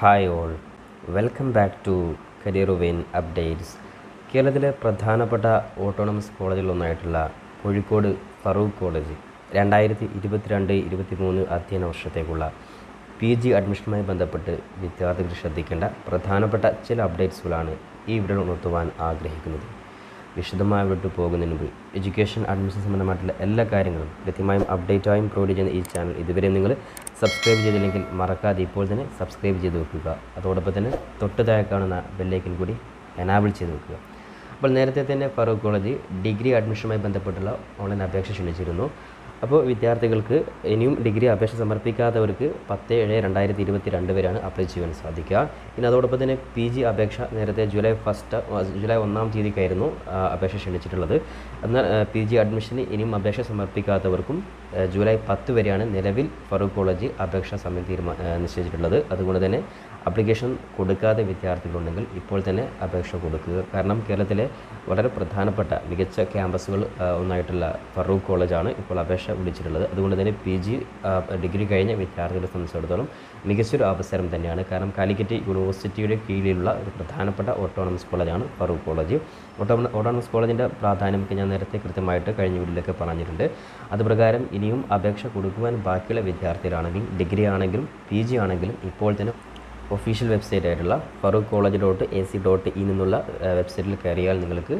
hi all welcome back to career vein updates കേരളത്തിലെ പ്രധാനപ്പെട്ട autonomous കോളേജുകളൊന്നായിട്ടുള്ള കോഴിക്കോട് ഫറൂഖ് കോളേജ് രണ്ടായിരത്തി ഇരുപത്തിരണ്ട് ഇരുപത്തി മൂന്ന് അധ്യയന വർഷത്തേക്കുള്ള പി ജി അഡ്മിഷനുമായി ബന്ധപ്പെട്ട് വിദ്യാർത്ഥികൾ ശ്രദ്ധിക്കേണ്ട പ്രധാനപ്പെട്ട ചില അപ്ഡേറ്റ്സുകളാണ് ഈ വീഡിയോയിൽ ഉണർത്തുവാൻ ആഗ്രഹിക്കുന്നത് വിശദമായി വിട്ടു പോകുന്നതിന് മുമ്പ് എഡ്യൂക്കേഷൻ അഡ്മിഷൻ സംബന്ധമായിട്ടുള്ള എല്ലാ കാര്യങ്ങളും കൃത്യമായും അപ്ഡേറ്റായും പ്രൊവൈഡ് ചെയ്യുന്ന ഈ ചാനൽ ഇതുവരെ നിങ്ങൾ സബ്സ്ക്രൈബ് ചെയ്തില്ലെങ്കിൽ മറക്കാതെ ഇപ്പോൾ തന്നെ സബ്സ്ക്രൈബ് ചെയ്ത് വെക്കുക അതോടൊപ്പം തന്നെ തൊട്ട് താഴെ കാണുന്ന ബെല്ലൈക്കൻ കൂടി എനാബിൾ ചെയ്ത് വെക്കുക അപ്പോൾ നേരത്തെ തന്നെ ഫറൂഖ് കോളേജ് ഡിഗ്രി അഡ്മിഷനുമായി ബന്ധപ്പെട്ടുള്ള ഓൺലൈൻ അപേക്ഷ ക്ഷണിച്ചിരുന്നു അപ്പോൾ വിദ്യാർത്ഥികൾക്ക് ഇനിയും ഡിഗ്രി അപേക്ഷ സമർപ്പിക്കാത്തവർക്ക് പത്ത് ഏഴ് രണ്ടായിരത്തി ഇരുപത്തി രണ്ട് വരെയാണ് അപ്ലൈ ചെയ്യാൻ സാധിക്കുക ഇനി അതോടൊപ്പം തന്നെ പി ജി അപേക്ഷ നേരത്തെ ജൂലൈ ഫസ്റ്റ് ജൂലൈ ഒന്നാം തീയതിക്കായിരുന്നു ആ, അപേക്ഷ ക്ഷണിച്ചിട്ടുള്ളത് എന്നാൽ പി ജി അഡ്മിഷന് ഇനിയും അപേക്ഷ സമർപ്പിക്കാത്തവർക്കും ആ, ജൂലൈ പത്ത് വരെയാണ് നിലവിൽ ഫറൂഖ് കോളേജ് അപേക്ഷാ സമയം തീരുമാ ആ, നിശ്ചയിച്ചിട്ടുള്ളത് അതുകൊണ്ട് തന്നെ അപ്ലിക്കേഷൻ കൊടുക്കാതെ വിദ്യാർത്ഥികളുണ്ടെങ്കിൽ ഇപ്പോൾ തന്നെ അപേക്ഷ കൊടുക്കുക കാരണം കേരളത്തിലെ വളരെ പ്രധാനപ്പെട്ട മികച്ച ക്യാമ്പസുകൾ ആ, ഒന്നായിട്ടുള്ള ഫറൂഖ് കോളേജാണ് ഇപ്പോൾ അപേക്ഷ വിളിച്ചിട്ടുള്ളത് അതുകൊണ്ട് തന്നെ പി ജി ഡിഗ്രി കഴിഞ്ഞ വിദ്യാർത്ഥികളെ സംബന്ധിച്ചിടത്തോളം മികച്ചൊരു അവസരം തന്നെയാണ് കാരണം കാലിക്കറ്റ് യൂണിവേഴ്സിറ്റിയുടെ കീഴിലുള്ള ഒരു പ്രധാനപ്പെട്ട ഓട്ടോണമസ് കോളേജാണ് ഫറൂഖ് കോളേജ് ഓട്ടോണ ഓട്ടോണമസ് കോളേജിൻ്റെ പ്രാധാന്യമൊക്കെ ഞാൻ നേരത്തെ കൃത്യമായിട്ട് കഴിഞ്ഞ വീട്ടിലൊക്കെ പറഞ്ഞിട്ടുണ്ട് അതുപ്രകാരം ഇനിയും അപേക്ഷ കൊടുക്കുവാൻ ബാക്കിയുള്ള വിദ്യാർത്ഥികളാണെങ്കിലും ഡിഗ്രി ആണെങ്കിലും പി ജി ആണെങ്കിലും ഇപ്പോൾ തന്നെ ഒഫീഷ്യൽ വെബ്സൈറ്റ് ആയിട്ടുള്ള Farook college dot A C dot in എന്നുള്ള വെബ്സൈറ്റിൽ കയറിയാൽ നിങ്ങൾക്ക്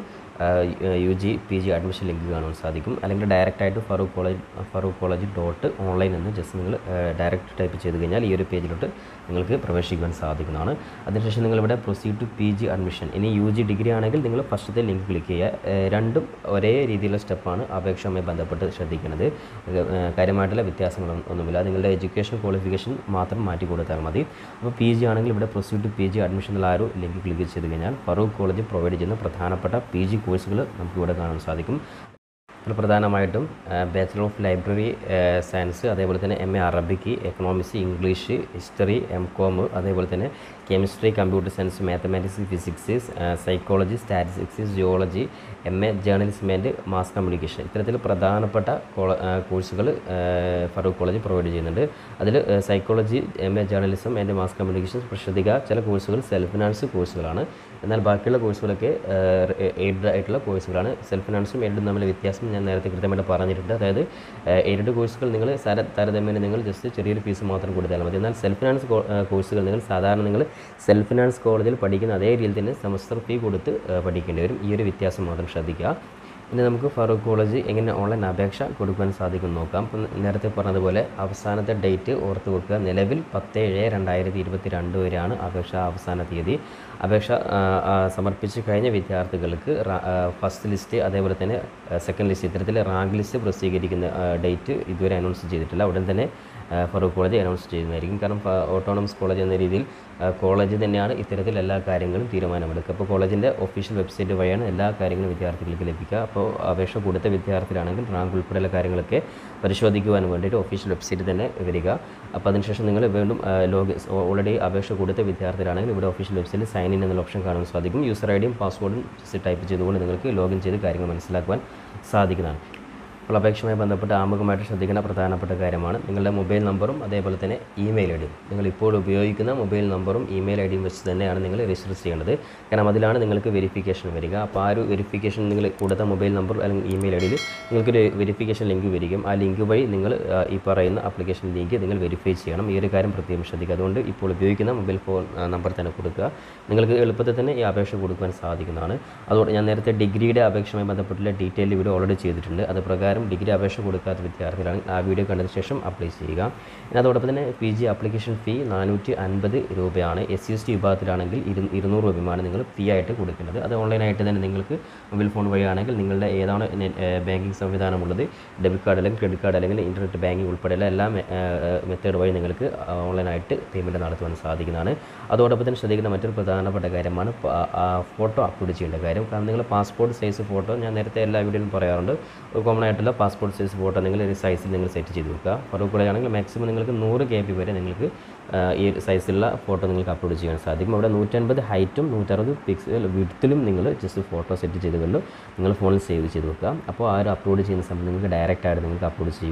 U G P G admission link കാണാൻ സാധിക്കും അല്ലെങ്കിൽ ഡയറക്റ്റ് ആയിട്ട് Farook college Farook college dot online എന്ന് ജസ്റ്റ് നിങ്ങൾ ഡയറക്റ്റ് ടൈപ്പ് ചെയ്ത് കഴിഞ്ഞാൽ ഈ ഒരു പേജിലോട്ട് നിങ്ങൾക്ക് പ്രവേശിക്കുവാൻ സാധിക്കുന്നതാണ് അതിനുശേഷം നിങ്ങളിവിടെ proceed to P G admission ഇനി യു ജി ഡിഗ്രി ആണെങ്കിൽ നിങ്ങൾ ഫസ്റ്റത്തെ ലിങ്ക് ക്ലിക്ക് ചെയ്യുക ഏഹ് രണ്ടും ഒരേ രീതിയിലുള്ള സ്റ്റെപ്പാണ് അപേക്ഷയുമായി ബന്ധപ്പെട്ട് ശ്രദ്ധിക്കുന്നത് ഏഹ് കാര്യമായിട്ടുള്ള വ്യത്യാസങ്ങളൊന്നും ഒന്നുമില്ല നിങ്ങളുടെ എഡ്യൂക്കേഷൻ ക്വാളിഫിക്കേഷൻ മാത്രം മാറ്റി കൊടുത്താൽ മതി അപ്പോൾ പി ജി ആണെങ്കിൽ ഇവിടെ proceed to P G admission എന്നുള്ള ആ ഒരു ലിങ്ക് ക്ലിക്ക് ചെയ്ത് കഴിഞ്ഞാൽ ഫറൂഖ് കോളേജ് പ്രൊവൈഡ് ചെയ്യുന്ന പ്രധാനപ്പെട്ട പി ജി കോഴ്സുകൾ നമുക്ക് ഇവിടെ കാണാൻ സാധിക്കും ഇതിൽ പ്രധാനമായിട്ടും ബാച്ചിലർ ഓഫ് ലൈബ്രറി സയൻസ് അതേപോലെ തന്നെ M A Arabic economics English history M com അതേപോലെ തന്നെ chemistry computer science mathematics physics psychology statistics geology M A journalism and mass communication ഇത്തരത്തിൽ പ്രധാനപ്പെട്ട കോഴ്സുകൾ ഫറൂഖ് കോളേജ് പ്രൊവൈഡ് ചെയ്യുന്നുണ്ട് അതിൽ psychology M A journalism and mass communication ശ്രദ്ധിക്കുക ചില കോഴ്സുകൾ സെൽഫ് ഫിനാൻസ് കോഴ്സുകളാണ് എന്നാൽ ബാക്കിയുള്ള കോഴ്സുകളൊക്കെ എയ്ഡഡ് ആയിട്ടുള്ള കോഴ്സുകളാണ് സെൽഫ് ഫിനാൻസും എയ്ഡും തമ്മിൽ വ്യത്യാസം ഞാൻ നേരത്തെ കൃത്യമായിട്ട് പറഞ്ഞിട്ടുണ്ട് അതായത് എയ്ഡഡ് കോഴ്സുകൾ നിങ്ങൾ താര താരതമ്യേന നിങ്ങൾ ജസ്റ്റ് ചെറിയൊരു ഫീസ് മാത്രം കൊടുത്താൽ മതി എന്നാൽ സെൽഫ് ഫിനാൻസ് കോഴ്സുകൾ നിങ്ങൾ സാധാരണ നിങ്ങൾ സെൽഫ് ഫിനാൻസ് കോളേജിൽ പഠിക്കുന്ന അതേ രീതിയിൽ തന്നെ സെമസ്റ്റർ ഫീ കൊടുത്ത് ആ, പഠിക്കേണ്ടി വരും ഈ ഒരു വ്യത്യാസം മാത്രം ശ്രദ്ധിക്കുക ഇനി നമുക്ക് ഫറൂഖ് കോളേജ് എങ്ങനെ ഓൺലൈൻ അപേക്ഷ കൊടുക്കാൻ സാധിക്കും നോക്കാം ഇപ്പം നേരത്തെ പറഞ്ഞതുപോലെ അവസാനത്തെ ഡേറ്റ് ഓർത്ത് വെക്കുക നിലവിൽ പത്ത് ഏഴ് രണ്ടായിരത്തി ഇരുപത്തി രണ്ട് വരെയാണ് അപേക്ഷ അവസാന തീയതി അപേക്ഷ ആ, ആ, സമർപ്പിച്ച് കഴിഞ്ഞ വിദ്യാർത്ഥികൾക്ക് റാ- ആ, ഫസ്റ്റ് ലിസ്റ്റ് അതേപോലെ തന്നെ സെക്കൻഡ് ലിസ്റ്റ് ഇത്തരത്തിൽ റാങ്ക് ലിസ്റ്റ് പ്രസിദ്ധീകരിക്കുന്ന ആ, ഡേറ്റ് ഇതുവരെ അനൗൺസ് ചെയ്തിട്ടില്ല ഉടൻ തന്നെ ആ, ഫറൂഖ് കോളേജ് അനൗൺസ് ചെയ്യുന്നതായിരിക്കും കാരണം ഫ- ഓട്ടോണമസ് കോളേജ് എന്ന രീതിയിൽ ആ, കോളേജ് തന്നെയാണ് ഇത്തരത്തിൽ എല്ലാ കാര്യങ്ങളും തീരുമാനമെടുക്കുക അപ്പോൾ കോളേജിൻ്റെ ഒഫീഷ്യൽ വെബ്സൈറ്റ് വഴിയാണ് എല്ലാ കാര്യങ്ങളും വിദ്യാർത്ഥികൾക്ക് ലഭിക്കുക അപ്പോൾ അപേക്ഷ കൊടുത്ത വിദ്യാർത്ഥികളാണെങ്കിൽ റാങ്ക് ഉൾപ്പെടെയുള്ള കാര്യങ്ങളൊക്കെ പരിശോധിക്കുവാൻ വേണ്ടിയിട്ട് ഒഫീഷ്യൽ വെബ്സൈറ്റ് തന്നെ വരിക അപ്പോൾ അതിനുശേഷം നിങ്ങൾ വീണ്ടും ലോഗ് ഓൾറെഡി അപേക്ഷ കൊടുത്ത വിദ്യാർത്ഥികളാണെങ്കിൽ ഇവിടെ ഒഫീഷ്യൽ വെബ്സൈറ്റിൽ സൈൻ ഇൻ എന്നുള്ള ഓപ്ഷൻ കാണാൻ സാധിക്കും യൂസർ ഐ ഡിയും പാസ്വേഡും ജസ്റ്റ് ടൈപ്പ് ചെയ്തുകൊണ്ട് നിങ്ങൾക്ക് ലോഗിൻ ചെയ്ത് കാര്യങ്ങൾ മനസ്സിലാക്കുവാൻ സാധിക്കുന്നതാണ് അപ്പോൾ അപേക്ഷയുമായി ബന്ധപ്പെട്ട് ആമുഖമായിട്ട് ശ്രദ്ധിക്കേണ്ട പ്രധാനപ്പെട്ട കാര്യമാണ് നിങ്ങളുടെ മൊബൈൽ നമ്പറും അതേപോലെ തന്നെ ഇമെയിൽ ഐ ഡിയും നിങ്ങൾ ഇപ്പോൾ ഉപയോഗിക്കുന്ന മൊബൈൽ നമ്പറും ഇമെയിൽ ഐ ഡിയും വെച്ച് തന്നെയാണ് നിങ്ങൾ രജിസ്റ്റർ ചെയ്യേണ്ടത് കാരണം അതിലാണ് നിങ്ങൾക്ക് വെരിഫിക്കേഷൻ വരിക അപ്പോൾ ആ ഒരു വെരിഫിക്കേഷൻ നിങ്ങൾ കൊടുത്ത മൊബൈൽ നമ്പർ അല്ലെങ്കിൽ ഇമെയിൽ ഐ ഡിയിൽ നിങ്ങൾക്കൊരു വെരിഫിക്കേഷൻ ലിങ്ക് വരികയും ആ ലിങ്ക് വഴി നിങ്ങൾ ആ, ഈ പറയുന്ന ആപ്ലിക്കേഷൻ ലിങ്ക് നിങ്ങൾ വെരിഫൈ ചെയ്യണം ഈ ഒരു കാര്യം പ്രത്യേകം ശ്രദ്ധിക്കുക അതുകൊണ്ട് ഇപ്പോൾ ഉപയോഗിക്കുന്ന മൊബൈൽ ഫോൺ ആ, നമ്പർ തന്നെ കൊടുക്കുക നിങ്ങൾക്ക് എളുപ്പത്തിൽ തന്നെ ഈ അപേക്ഷ കൊടുക്കുവാൻ സാധിക്കുന്നതാണ് അതുകൊണ്ട് ഞാൻ നേരത്തെ ഡിഗ്രിയുടെ അപേക്ഷയുമായി ബന്ധപ്പെട്ടുള്ള ഡീറ്റെയിൽ വീഡിയോ ഓൾറെഡി ചെയ്തിട്ടുണ്ട് അത് പ്രകാരം ഡിഗ്രി അപേക്ഷ കൊടുക്കാത്ത വിദ്യാർത്ഥികളാണ് ആ വീഡിയോ കണ്ടതിന് ശേഷം അപ്ലൈ ചെയ്യുക പിന്നെ അതോടൊപ്പം തന്നെ പി ജി ആപ്ലിക്കേഷൻ ഫീ നാനൂറ്റി അൻപത് രൂപയാണ് എസ് സി എസ് ടി വിഭാഗത്തിലാണെങ്കിൽ ഇരു ഇരുന്നൂറ് രൂപയാണ് നിങ്ങൾ ഫീ ആയിട്ട് കൊടുക്കേണ്ടത് അത് ഓൺലൈനായിട്ട് തന്നെ നിങ്ങൾക്ക് മൊബൈൽ ഫോൺ വഴിയാണെങ്കിൽ നിങ്ങളുടെ ഏതാണ് ബാങ്കിങ് സംവിധാനമുള്ളത് ഡെബിറ്റ് കാർഡ് അല്ലെങ്കിൽ ക്രെഡിറ്റ് കാർഡ് അല്ലെങ്കിൽ ഇൻ്റർനെറ്റ് ബാങ്കിങ് ഉൾപ്പെടെയുള്ള എല്ലാ മെത്തേഡ് വഴി നിങ്ങൾക്ക് ഓൺലൈനായിട്ട് പേയ്മെൻറ്റ് നടത്തുവാൻ സാധിക്കുന്നതാണ് അതോടൊപ്പം തന്നെ ശ്രദ്ധിക്കുന്ന മറ്റൊരു പ്രധാനപ്പെട്ട കാര്യമാണ് ഫോട്ടോ അപ്ലോഡ് ചെയ്യേണ്ട കാര്യം കാരണം നിങ്ങൾ പാസ്പോർട്ട് സൈസ് ഫോട്ടോ ഞാൻ നേരത്തെ എല്ലാ വീഡിയോയിലും പറയാറുണ്ട് ഒരു കോമൺ ആയിട്ടുള്ള പാസ്പോർട്ട് സൈസ് ഫോട്ടോ നിങ്ങൾ ഒരു സൈസിൽ നിങ്ങൾ സെറ്റ് ചെയ്ത് വെക്കുക ഫറൂഖ് കോളേജ് ആണെങ്കിൽ മാക്സിമം നിങ്ങൾക്ക് നൂറ് കെ ബി വരെ നിങ്ങൾക്ക് ആ, ഈ സൈസിലുള്ള ഫോട്ടോ നിങ്ങൾക്ക് അപ്ലോഡ് ചെയ്യാൻ സാധിക്കും അവിടെ നൂറ്റൻപത് ഹൈറ്റും നൂറ്ററുപത് പിക്സൽ വിഡ്ത്തിലും നിങ്ങൾ ജസ്റ്റ് ഫോട്ടോ സെറ്റ് ചെയ്ത് കൊണ്ട് നിങ്ങൾ ഫോണിൽ സേവ് ചെയ്ത് വെക്കുക അപ്പോൾ ആ ഒരു അപ്ലോഡ് ചെയ്യുന്ന സമയത്ത് നിങ്ങൾക്ക് ഡയറക്റ്റ് ആയിട്ട് നിങ്ങൾക്ക് അപ്ലോഡ് ചെയ്യുവാൻ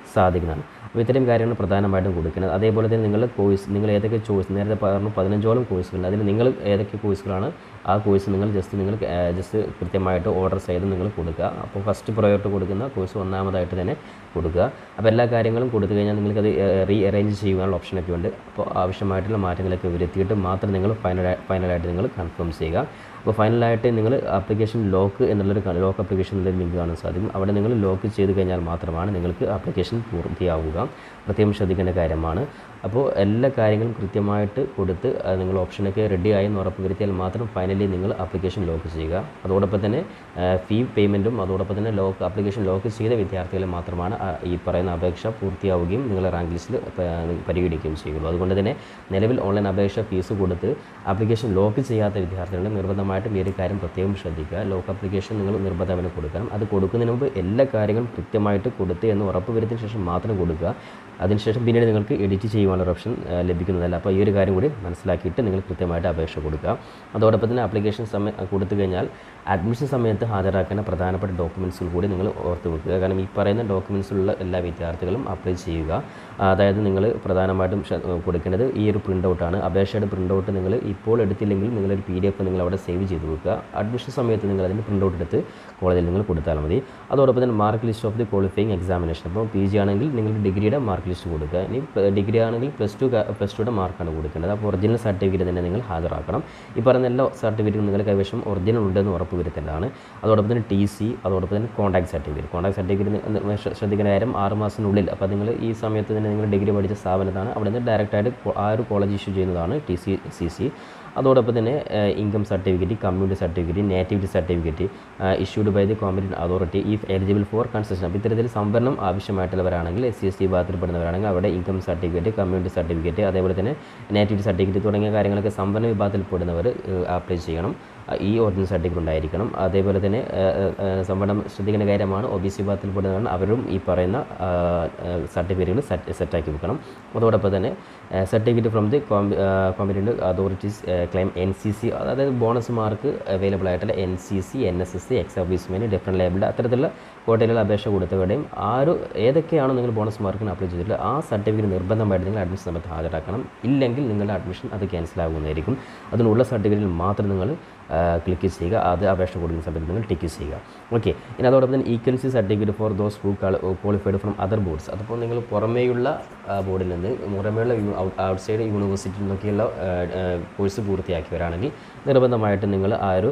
സാധിക്കുന്നതാണ് അപ്പോൾ ഇത്തരം കാര്യങ്ങൾ പ്രധാനമായിട്ടും കൊടുക്കുന്നത് അതേപോലെ തന്നെ നിങ്ങൾ കോഴ്സ് നിങ്ങൾ ഏതൊക്കെ ചോയ്സ് നേരത്തെ പറഞ്ഞു പതിനഞ്ചോളം കോഴ്സുകളുണ്ട് അതിൽ നിങ്ങൾ ഏതൊക്കെ കോഴ്സുകളാണ് ആ കോഴ്സ് നിങ്ങൾ ജസ്റ്റ് നിങ്ങൾ ജസ്റ്റ് കൃത്യമായിട്ട് ഓർഡർ ചെയ്ത് നിങ്ങൾ കൊടുക്കുക അപ്പോൾ ഫസ്റ്റ് പ്രയോറിറ്റി കൊടുക്കുന്ന കോഴ്സ് ഒന്നാമതായിട്ട് തന്നെ കൊടുക്കുക അപ്പോൾ എല്ലാ കാര്യങ്ങളും കൊടുത്തു കഴിഞ്ഞാൽ നിങ്ങൾക്കത് റീ അറേഞ്ച് ചെയ്യാനുള്ള ഓപ്ഷനൊക്കെ ഉണ്ട് അപ്പോൾ ആവശ്യമായിട്ടുള്ള മാറ്റങ്ങളൊക്കെ വരുത്തിയിട്ട് മാത്രം നിങ്ങൾ ഫൈനൽ ഫൈനലായിട്ട് നിങ്ങൾ കൺഫേം ചെയ്യുക അപ്പോൾ ഫൈനലായിട്ട് നിങ്ങൾ ആപ്ലിക്കേഷൻ ലോക്ക് എന്നുള്ളൊരു ലോക്ക് ആപ്ലിക്കേഷൻ എന്നുള്ളൊരു ലിങ്ക് കാണാൻ സാധിക്കും അവിടെ നിങ്ങൾ ലോക്ക് ചെയ്ത് കഴിഞ്ഞാൽ മാത്രമാണ് നിങ്ങൾക്ക് ആപ്ലിക്കേഷൻ പൂർത്തിയാവുക പ്രത്യേകം ശ്രദ്ധിക്കേണ്ട കാര്യമാണ് അപ്പോൾ എല്ലാ കാര്യങ്ങളും കൃത്യമായിട്ട് കൊടുത്ത് അത് നിങ്ങൾ ഓപ്ഷനൊക്കെ റെഡിയായി എന്ന് ഉറപ്പ് വരുത്തിയാൽ മാത്രം ഫൈനലി നിങ്ങൾ ആപ്ലിക്കേഷൻ ലോക്ക് ചെയ്യുക അതോടൊപ്പം തന്നെ ഫീ പേയ്മെൻറ്റും അതോടൊപ്പം തന്നെ ലോക്ക് ആപ്ലിക്കേഷൻ ലോക്ക് ചെയ്ത വിദ്യാർത്ഥികൾ മാത്രമാണ് ആ ഈ പറയുന്ന അപേക്ഷ പൂർത്തിയാവുകയും നിങ്ങളെ റാങ്ക് ലിസ്റ്റിൽ പരിഗണിക്കുകയും ചെയ്യുള്ളൂ അതുകൊണ്ട് തന്നെ നിലവിൽ ഓൺലൈൻ അപേക്ഷ ഫീസ് കൊടുത്ത് ആപ്ലിക്കേഷൻ ലോക്ക് ചെയ്യാത്ത വിദ്യാർത്ഥികൾ നിർബന്ധമായിട്ടും ഈ ഒരു കാര്യം പ്രത്യേകം ശ്രദ്ധിക്കുക ലോക്ക് ആപ്ലിക്കേഷൻ നിങ്ങൾ നിർബന്ധമായും കൊടുക്കണം അത് കൊടുക്കുന്നതിന് മുമ്പ് എല്ലാ കാര്യങ്ങളും കൃത്യമായിട്ട് കൊടുത്ത് എന്ന് ഉറപ്പ് വരുത്തിയ ശേഷം മാത്രം കൊടുക്കുക അതിനുശേഷം പിന്നീട് നിങ്ങൾക്ക് എഡിറ്റ് ചെയ്യുവാനുള്ള ഓപ്ഷൻ ആ, ലഭിക്കുന്നതല്ല അപ്പോൾ ഈ ഒരു കാര്യം കൂടി മനസ്സിലാക്കിയിട്ട് നിങ്ങൾ കൃത്യമായിട്ട് അപേക്ഷ കൊടുക്കുക അതോടൊപ്പം തന്നെ ആപ്ലിക്കേഷൻ സമയം കൊടുത്തു കഴിഞ്ഞാൽ അഡ്മിഷൻ സമയത്ത് ഹാജരാക്കേണ്ട പ്രധാനപ്പെട്ട ഡോക്യുമെൻറ്റ്സുകൾ കൂടി നിങ്ങൾ ഓർത്ത് വെക്കുക കാരണം ഈ പറയുന്ന ഡോക്യുമെൻറ്റ്സുള്ള എല്ലാ വിദ്യാർത്ഥികളും അപ്ലൈ ചെയ്യുക അതായത് നിങ്ങൾ പ്രധാനമായിട്ടും ശ്ര- കൊടുക്കേണ്ടത് ഈ ഒരു പ്രിൻ്റ് ഔട്ടാണ് അപേക്ഷയുടെ പ്രിൻ്റ് ഔട്ട് നിങ്ങൾ ഇപ്പോൾ എടുത്തില്ലെങ്കിൽ നിങ്ങളൊരു പി ഡി എഫ് നിങ്ങൾ അവിടെ സേവ് ചെയ്ത് വെക്കുക അഡ്മിഷൻ സമയത്ത് നിങ്ങൾ അതിൻ്റെ പ്രിൻ്റ് ഔട്ട് എടുത്ത് കോളേജിൽ നിങ്ങൾ കൊടുത്താൽ മതി അതോടൊപ്പം തന്നെ mark list of the qualifying examination അപ്പോൾ പി ജി ആണെങ്കിൽ നിങ്ങൾ ഡിഗ്രിയുടെ മാർക്ക് ലിസ്റ്റ് കൊടുക്കുക ഇനി ഡിഗ്രി ആണെങ്കിൽ പ്ലസ് ടു പ്ലസ് ടുയുടെ മാർക്കാണ് കൊടുക്കേണ്ടത് അപ്പോൾ ഒറിജിനൽ സർട്ടിഫിക്കറ്റ് തന്നെ നിങ്ങൾ ഹാജരാക്കണം ഈ പറയുന്ന എല്ലാ സർട്ടിഫിക്കറ്റും നിങ്ങളുടെ കൈവശം ഒറിജിനൽ ഉണ്ടെന്ന് ഉറപ്പ് വരുത്തേണ്ടതാണ് അതോടൊപ്പം തന്നെ ടി സി അതോടൊപ്പം തന്നെ കോൺടാക്ട് സർട്ടിഫിക്കറ്റ് കോൺടാക്ട് സർട്ടിഫിക്കറ്റ് ശ്രദ്ധിക്കുന്ന കാര്യം ആറ് മാസത്തിനുള്ളിൽ അപ്പോൾ നിങ്ങൾ ഈ സമയത്ത് തന്നെ നിങ്ങൾ ഡിഗ്രി പഠിച്ച സ്ഥാപനത്താണ് അവിടെ നിന്ന് ഡയറക്റ്റായിട്ട് ആ ഒരു കോളേജ് ഇഷ്യൂ ചെയ്യുന്നതാണ് ടി സി സി സി അതോടൊപ്പം തന്നെ income certificate community certificate nativity certificate issued by the competent authority if eligible for concession അപ്പോൾ ഇത്തരത്തിൽ സംവരണം ആവശ്യമായിട്ടുള്ളവരാണെങ്കിൽ എസ് സി എസ് ടി വിഭാഗത്തിൽപ്പെടുന്നവരാണെങ്കിൽ അവിടെ ഇൻകം സർട്ടിഫിക്കറ്റ് കമ്മ്യൂണിറ്റി സർട്ടിഫിക്കറ്റ് അതേപോലെ തന്നെ നേറ്റിവിറ്റി സർട്ടിഫിക്കറ്റ് തുടങ്ങിയ കാര്യങ്ങളൊക്കെ സംവരണ വിഭാഗത്തിൽപ്പെടുന്നവർ അപ്ലൈ ചെയ്യണം അഹ് ഈ ഒറിജിനൽ സർട്ടിഫിക്കറ്റ് ഉണ്ടായിരിക്കണം അതേപോലെ തന്നെ ഏഹ്, ഏഹ്, സംവരണം ശ്രദ്ധിക്കേണ്ട കാര്യമാണ് ഒ ബി സി വിഭാഗത്തിൽപ്പെടുന്നവരാണ് അവരും ഈ പറയുന്ന സർട്ടിഫിക്കറ്റുകൾ സെറ്റ് സെറ്റാക്കി വെക്കണം അതോടൊപ്പം തന്നെ certificate from the competent authorities claim N C C അതായത് ബോണസ് മാർക്ക് അവൈലബിൾ ആയിട്ടുള്ള N C C N S S C ex servicemen differently abled അത്തരത്തിലുള്ള കോട്ടയിലുള്ള അപേക്ഷ കൊടുത്തവരുടെയും ആ ഒരു ഏതൊക്കെയാണോ നിങ്ങൾ ബോണസ് മാർക്കിന് അപ്ലൈ ചെയ്തിട്ടുള്ളത് ആ സർട്ടിഫിക്കറ്റ് നിർബന്ധമായിട്ട് നിങ്ങൾ അഡ്മിഷൻ സമയത്ത് ഹാജരാക്കണം ഇല്ലെങ്കിൽ നിങ്ങളുടെ അഡ്മിഷൻ അത് ക്യാൻസൽ ആകുന്നതായിരിക്കും അതിനുള്ള സർട്ടിഫിക്കറ്റിൽ മാത്രം നിങ്ങൾ ക്ലിക്ക് ചെയ്യുക അത് അപേക്ഷ കൊടുക്കുന്ന സമയത്ത് നിങ്ങൾ ടിക്ക് ചെയ്യുക ഓക്കെ ഇനി അതോടൊപ്പം തന്നെ equivalency certificate for those who qualified from other boards അതിപ്പോൾ നിങ്ങൾ പുറമേയുള്ള ബോർഡിൽ നിന്ന് പുറമേയുള്ള ഔട്ട്സൈഡ് യൂണിവേഴ്സിറ്റിയിൽ നിന്നൊക്കെയുള്ള കോഴ്സ് പൂർത്തിയാക്കിയവരാണെങ്കിൽ നിർബന്ധമായിട്ടും നിങ്ങൾ ആ ഒരു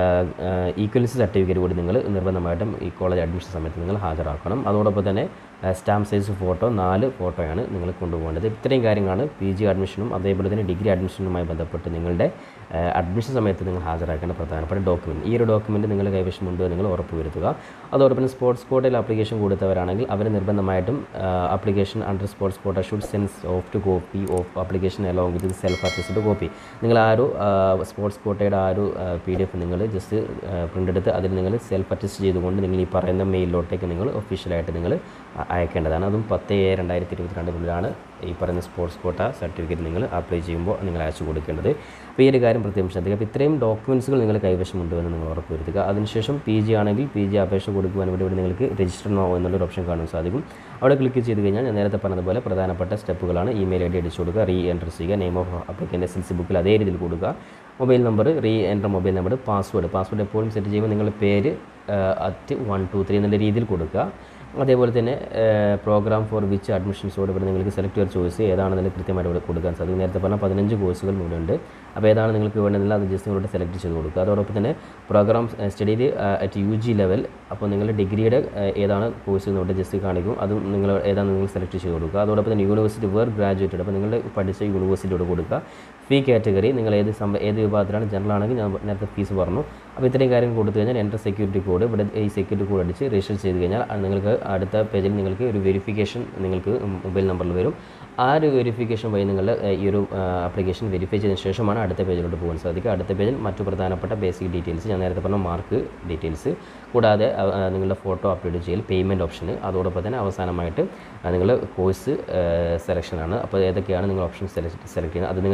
ഈക്വലൻസി സർട്ടിഫിക്കറ്റ് കൂടി നിങ്ങൾ നിർബന്ധമായിട്ടും ഈ കോളേജ് അഡ്മിഷൻ സമയത്ത് നിങ്ങൾ ഹാജരാക്കണം അതോടൊപ്പം തന്നെ സ്റ്റാമ്പ് സൈസ് ഫോട്ടോ നാല് ഫോട്ടോയാണ് നിങ്ങൾ കൊണ്ടുപോകേണ്ടത് ഇത്രയും കാര്യങ്ങളാണ് പി ജി അഡ്മിഷനും അതേപോലെ തന്നെ ഡിഗ്രി അഡ്മിഷനുമായി ബന്ധപ്പെട്ട് നിങ്ങളുടെ അഡ്മിഷൻ സമയത്ത് നിങ്ങൾ ഹാജരാക്കേണ്ട പ്രധാനപ്പെട്ട ഡോക്യുമെൻറ്റ് ഈ ഒരു ഡോക്യുമെൻറ്റ് നിങ്ങൾ കൈവശമുണ്ട് എന്ന് നിങ്ങൾ ഉറപ്പ് വരുത്തുക അതോടൊപ്പം തന്നെ സ്പോർട്സ് കോട്ടയിൽ ആപ്ലിക്കേഷൻ കൊടുത്തവരാണെങ്കിൽ അവർ നിർബന്ധമായിട്ടും application under sports quota should send soft copy of application along with self attested copy നിങ്ങൾ ആ ഒരു സ്പോർട്സ് കോട്ടയുടെ ആ ഒരു പി ഡി എഫ് നിങ്ങൾ ജസ്റ്റ് പ്രിൻ്റ് എടുത്ത് അതിൽ നിങ്ങൾ സെൽഫ് അറ്റസ്റ്റ് ചെയ്തുകൊണ്ട് നിങ്ങൾ ഈ പറയുന്ന മെയിലിലോട്ടേക്ക് നിങ്ങൾ ഒഫീഷ്യലായിട്ട് നിങ്ങൾ അയക്കേണ്ടതാണ് അതും പത്ത് ഏഴ് രണ്ടായിരത്തി ഇരുപത്തിരണ്ടിനുള്ളിലാണ് ഈ പറയുന്ന സ്പോർട്സ് കോട്ട സർട്ടിഫിക്കറ്റ് നിങ്ങൾ അപ്ലൈ ചെയ്യുമ്പോൾ നിങ്ങൾ അയച്ചു കൊടുക്കേണ്ടത് അപ്പോൾ ഈ ഒരു കാര്യം പ്രത്യേകം ശ്രദ്ധിക്കുക അപ്പോൾ ഇത്രയും ഡോക്യുമെൻറ്റ്സുകൾ നിങ്ങൾ കൈവശമുണ്ട് എന്ന് നിങ്ങൾ ഉറപ്പ് വരുത്തുക അതിനുശേഷം പി ജി ആണെങ്കിൽ പി ജി അപേക്ഷ കൊടുക്കുവാൻ വേണ്ടി ഇവിടെ നിങ്ങൾക്ക് രജിസ്റ്റർ നോ എന്നുള്ളൊരു ഓപ്ഷൻ കാണാൻ സാധിക്കും അവിടെ ക്ലിക്ക് ചെയ്ത് കഴിഞ്ഞാൽ ഞാൻ നേരത്തെ പറഞ്ഞതുപോലെ പ്രധാനപ്പെട്ട സ്റ്റെപ്പുകളാണ് ഇമെയിൽ ഐ ഡി അടിച്ചു കൊടുക്കുക റീ എൻറ്റർ ചെയ്യുക നെയിം ഓഫ് അപ്ലിക്കൻ്റെ എസ് എൽ സി ബുക്കിൽ അതേ രീതിയിൽ കൊടുക്കുക mobile number re enter mobile number password password എപ്പോഴും സെറ്റ് ചെയ്യുമ്പോൾ നിങ്ങളുടെ പേര് അറ്റ് വൺ ടു ത്രീ എന്നുള്ള രീതിയിൽ കൊടുക്കുക അതേപോലെ തന്നെ പ്രോഗ്രാം ഫോർ വിച്ച് അഡ്മിഷൻസോട് ഇവിടെ നിങ്ങൾക്ക് സെലക്ട് ചെയ്ത ചോയ്സ് ഏതാണെന്ന് കൃത്യമായിട്ട് ഇവിടെ കൊടുക്കാൻ സാധിക്കും നേരത്തെ പറഞ്ഞാൽ പതിനഞ്ച് കോഴ്സുകൾ ഇവിടെ ഉണ്ട് അപ്പോൾ ഏതാണ് നിങ്ങൾക്ക് വേണ്ടതെങ്കിൽ അത് ജസ്റ്റ് നിങ്ങളോട് സെലക്ട് ചെയ്ത് കൊടുക്കുക അതോടൊപ്പം തന്നെ പ്രോഗ്രാം സ്റ്റഡിയിൽ അറ്റ് യു ജി ലെവൽ അപ്പോൾ നിങ്ങളുടെ ഡിഗ്രിയുടെ ഏതാണ് കോഴ്സ് എന്നോട് ജസ്റ്റ് കാണിക്കും അതും നിങ്ങൾ ഏതാണ് നിങ്ങൾ സെലക്ട് ചെയ്ത് കൊടുക്കുക അതോടൊപ്പം തന്നെ യൂണിവേഴ്സിറ്റി വേർ ഗ്രാജുവേറ്റഡ് അപ്പോൾ നിങ്ങൾ പഠിച്ച യൂണിവേഴ്സിറ്റിയോട് കൊടുക്കുക ഫീ കാറ്റഗറി നിങ്ങൾ ഏത് സംഭ ഏത് വിഭാഗത്തിലാണ് ജനറൽ ആണെങ്കിൽ ഞാൻ നേരത്തെ ഫീസ് പറഞ്ഞു അപ്പോൾ ഇത്രയും കാര്യം കൊടുത്തു കഴിഞ്ഞാൽ എൻ്റെ സെക്യൂരിറ്റി കോഡ് ഇവിടെ ഈ സെക്യൂരിറ്റി കോഡ് അടിച്ച് രജിസ്റ്റർ ചെയ്ത് കഴിഞ്ഞാൽ അത് നിങ്ങൾക്ക് അടുത്ത പേജിൽ നിങ്ങൾക്ക് ഒരു വെരിഫിക്കേഷൻ നിങ്ങൾക്ക് മൊബൈൽ നമ്പറിൽ വരും ആ ഒരു വെരിഫിക്കേഷൻ വഴി നിങ്ങൾ ഈ ഒരു ആപ്ലിക്കേഷൻ വെരിഫൈ ചെയ്തതിന് ശേഷമാണ് അടുത്ത പേജിലോട്ട് പോകാൻ സാധിക്കുക അടുത്ത പേജിൽ മറ്റു പ്രധാനപ്പെട്ട ബേസിക് ഡീറ്റെയിൽസ് ഞാൻ നേരത്തെ പറഞ്ഞ മാർക്ക് ഡീറ്റെയിൽസ് കൂടാതെ അഹ് അഹ് നിങ്ങളുടെ ഫോട്ടോ അപ്ലോഡ് ചെയ്യൽ പേയ്മെൻറ്റ് ഓപ്ഷൻ അതോടൊപ്പം തന്നെ അവസാനമായിട്ട് നിങ്ങൾ കോഴ്സ് സെലക്ഷനാണ് അപ്പോൾ ഏതൊക്കെയാണ് നിങ്ങൾ ഓപ്ഷൻ സെലക്ട് സെലക്ട് ചെയ്യുന്നത് അത് നിങ്ങൾ കൃത്യമായിട്ട്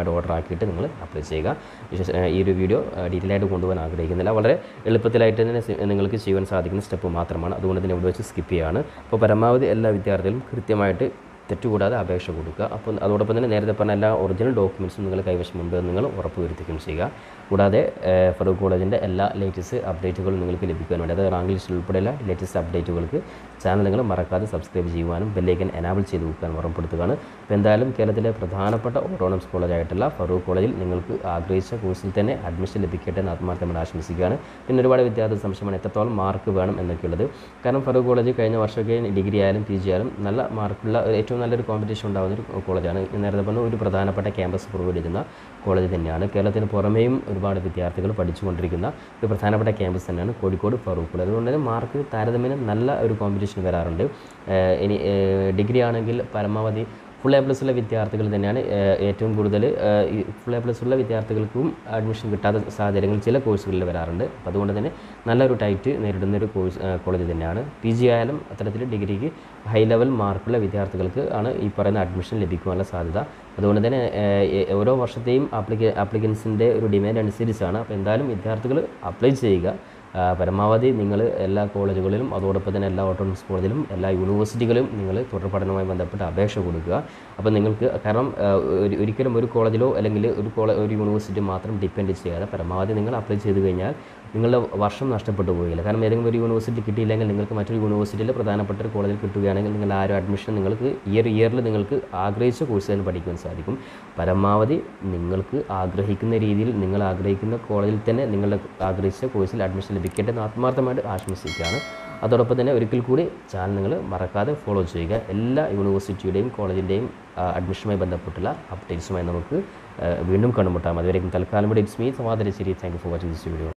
കൃത്യമായിട്ട് ഓർഡർ ആക്കിയിട്ട് നിങ്ങൾ അപ്ലൈ ചെയ്യുക വിശേഷ ഏഹ് ഈ ഒരു വീഡിയോ ഡീറ്റെയിൽ ആയിട്ട് കൊണ്ടുപോകാൻ ആഗ്രഹിക്കുന്നില്ല വളരെ എളുപ്പത്തിലായിട്ട് തന്നെ സി- നിങ്ങൾക്ക് ചെയ്യുവാൻ സാധിക്കുന്ന സ്റ്റെപ്പ് മാത്രമാണ് അതുകൊണ്ട് തന്നെ ഇവിടെ വെച്ച് സ്കിപ്പ് ചെയ്യുകയാണ് അപ്പോൾ പരമാവധി എല്ലാ വിദ്യാർത്ഥികളും കൃത്യമായിട്ട് തെറ്റുകൂടാതെ അപേക്ഷ കൊടുക്കുക അപ്പോൾ അതോടൊപ്പം തന്നെ നേരത്തെ പറഞ്ഞ എല്ലാ ഒറിജിനൽ ഡോക്യുമെൻറ്റ്സും നിങ്ങൾ കൈവശമുണ്ട് എന്ന് നിങ്ങൾ ഉറപ്പ് വരുത്തുകയും ചെയ്യുക കൂടാതെ ഏഹ്, ഫറൂഖ് കോളേജിൻ്റെ എല്ലാ ലേറ്റസ്റ്റ് അപ്ഡേറ്റുകളും നിങ്ങൾക്ക് ലഭിക്കുവാൻ വേണ്ടി അതായത് റാങ്ക് ലിസ്റ്റിൽ ഉൾപ്പെടെയുള്ള ലേറ്റസ്റ്റ് അപ്ഡേറ്റുകൾക്ക് ചാനൽ നിങ്ങൾ മറക്കാതെ സബ്സ്ക്രൈബ് ചെയ്യുവാനും ബെല്ലൈക്കൻ എനാബിൾ ചെയ്ത് വെക്കാനും ഉറപ്പെടുത്തുകയാണ് അപ്പോൾ എന്തായാലും കേരളത്തിലെ പ്രധാനപ്പെട്ട ഓട്ടോണംസ് കോളേജായിട്ടുള്ള ഫറൂഖ് കോളേജിൽ നിങ്ങൾക്ക് ആഗ്രഹിച്ച കോഴ്സിൽ തന്നെ അഡ്മിഷൻ ലഭിക്കട്ടെ എന്ന് ആത്മാർത്ഥമായി ആശംസിക്കുകയാണ് പിന്നെ ഒരുപാട് വിദ്യാർത്ഥി സംശയമാണ് എത്രത്തോളം മാർക്ക് വേണം എന്നൊക്കെയുള്ളത് കാരണം ഫറൂഖ് കോളേജ് കഴിഞ്ഞ വർഷമൊക്കെ ഡിഗ്രി ആയാലും പി ജി ആയാലും നല്ല മാർക്കുള്ള ഒരു ഏറ്റവും നല്ലൊരു കോമ്പറ്റീഷൻ ഉണ്ടാകുന്ന ഒരു കോളേജാണ് ഞാൻ നേരത്തെ പറഞ്ഞ ഒരു പ്രധാനപ്പെട്ട ക്യാമ്പസ് പ്രൊവൈഡ് ചെയ്യുന്ന കോളേജ് തന്നെയാണ് കേരളത്തിന് പുറമേയും ഒരുപാട് വിദ്യാർത്ഥികൾ പഠിച്ചുകൊണ്ടിരിക്കുന്ന ഒരു പ്രധാനപ്പെട്ട ക്യാമ്പസ് തന്നെയാണ് കോഴിക്കോട് ഫറൂഖ് കോളേജ് അതുകൊണ്ട് തന്നെ മാർക്ക് താരതമ്യേന നല്ല ഒരു കോമ്പറ്റീഷൻ വരാറുണ്ട് ഏഹ് ഇനി ഏഹ് ഡിഗ്രി ആണെങ്കിൽ പരമാവധി ഫുൾ എ പ്ലസ് ഉള്ള വിദ്യാർത്ഥികൾ തന്നെയാണ് ഏഹ് ഏറ്റവും കൂടുതൽ ഏഹ് ഈ ഫുൾ എ പ്ലസ് ഉള്ള വിദ്യാർത്ഥികൾക്കും അഡ്മിഷൻ കിട്ടാത്ത സാഹചര്യങ്ങൾ ചില കോഴ്സുകളിൽ വരാറുണ്ട് അപ്പോൾ അതുകൊണ്ട് തന്നെ നല്ലൊരു ടൈറ്റ് നേരിടുന്ന ഒരു കോഴ്സ് ഏഹ് കോളേജ് തന്നെയാണ് പി ജി ആയാലും അത്തരത്തിൽ ഡിഗ്രിക്ക് ഹൈ ലെവൽ മാർക്കുള്ള വിദ്യാർത്ഥികൾക്ക് ആണ് ഈ പറയുന്ന അഡ്മിഷൻ ലഭിക്കുവാനുള്ള സാധ്യത അതുകൊണ്ട് തന്നെ ഏഹ് ഏ- ഓരോ വർഷത്തെയും ആപ്ലിക്ക ആപ്ലിക്കൻസിൻ്റെ ഒരു ഡിമാൻഡ് അനുസരിച്ചാണ് അപ്പോൾ എന്തായാലും വിദ്യാർത്ഥികൾ അപ്ലൈ ചെയ്യുക ആ, പരമാവധി നിങ്ങൾ എല്ലാ കോളേജുകളിലും അതോടൊപ്പം തന്നെ എല്ലാ ഓട്ടോണമസ് കോളേജിലും എല്ലാ യൂണിവേഴ്സിറ്റികളിലും നിങ്ങൾ തുടർ പഠനവുമായി ബന്ധപ്പെട്ട് അപേക്ഷ കൊടുക്കുക അപ്പോൾ നിങ്ങൾക്ക് കാരണം ആ, ഒരു- ഒരിക്കലും ഒരു കോളേജിലോ അല്ലെങ്കിൽ ഒരു കോളേജ് ഒരു യൂണിവേഴ്സിറ്റി മാത്രം ഡിപ്പെൻഡ് ചെയ്യാതെ പരമാവധി നിങ്ങൾ അപ്ലൈ ചെയ്ത് കഴിഞ്ഞാൽ നിങ്ങളുടെ വർഷം നഷ്ടപ്പെട്ടു പോകില്ല കാരണം ഏതെങ്കിലും ഒരു യൂണിവേഴ്സിറ്റി കിട്ടിയില്ലെങ്കിൽ നിങ്ങൾക്ക് മറ്റൊരു യൂണിവേഴ്സിറ്റിയിൽ പ്രധാനപ്പെട്ട ഒരു കോളേജിൽ കിട്ടുകയാണെങ്കിൽ നിങ്ങൾ ആ ഒരു അഡ്മിഷൻ നിങ്ങൾക്ക് ഈ ഒരു ഇയറിൽ നിങ്ങൾക്ക് ആഗ്രഹിച്ച കോഴ്സ് തന്നെ പഠിക്കുവാൻ സാധിക്കും പരമാവധി നിങ്ങൾക്ക് ആഗ്രഹിക്കുന്ന രീതിയിൽ നിങ്ങൾ ആഗ്രഹിക്കുന്ന കോളേജിൽ തന്നെ നിങ്ങളുടെ ആഗ്രഹിച്ച കോഴ്സിൽ അഡ്മിഷൻ ലഭിക്കട്ടെ എന്ന് ആത്മാർത്ഥമായിട്ട് ആശംസിക്കുകയാണ് അതോടൊപ്പം തന്നെ ഒരിക്കൽ കൂടി ചാനൽ നിങ്ങൾ മറക്കാതെ ഫോളോ ചെയ്യുക എല്ലാ യൂണിവേഴ്സിറ്റിയുടെയും കോളേജിൻ്റെയും അഡ്മിഷനുമായി ബന്ധപ്പെട്ടുള്ള അപ്ഡേറ്റ്സുമായി നമുക്ക് ആ, വീണ്ടും കണ്ടുമുട്ടാം അതുവരെയും തൽക്കാലം ഇവിടെ ഇറ്റ്സ് മീ സമാധാന ശരി thank you for watching this video